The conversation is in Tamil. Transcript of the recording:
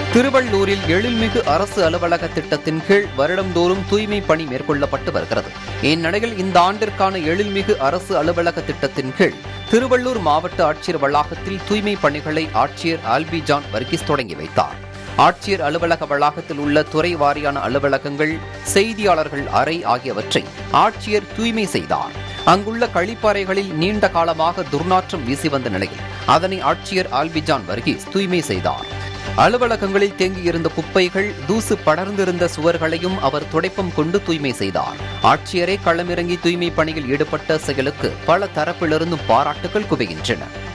திருவள்ளூரில் எழில்மிகு அரசு அலுவலக திட்டத்தின் கீழ் வருடந்தோறும் தூய்மை பணி மேற்கொள்ளப்பட்டு வருகிறது இந்நிலையில் இந்த ஆண்டிற்கான எழில்மிகு அரசு அலுவலக திட்டத்தின் கீழ் திருவள்ளூர் மாவட்ட ஆட்சியர் வளாகத்தில் தூய்மை பணிகளை ஆட்சியர் ஆல்பி ஜான் வர்கீஸ் தொடங்கி வைத்தார் ஆட்சியர் அலுவலக வளாகத்தில் உள்ள துறை வாரியான அலுவலகங்கள் செய்தியாளர்கள் அறை ஆகியவற்றை ஆட்சியர் தூய்மை செய்தார் அங்குள்ள கழிப்பறைகளில் நீண்ட காலமாக துர்நாற்றம் வீசி வந்த நிலையில் அதனை ஆட்சியர் ஆல்பிஜான் வர்கீஸ் தூய்மை செய்தார் அலுவலகங்களில் தேங்கியிருந்த குப்பைகள் தூசு படர்ந்திருந்த சுவர்களையும் அவர் துடைப்பம் கொண்டு தூய்மை செய்தார் ஆட்சியரே களமிறங்கி தூய்மை பணியில் ஈடுபட்ட செயலுக்கு பல தரப்பிலிருந்தும் பாராட்டுகள் குவிகின்றன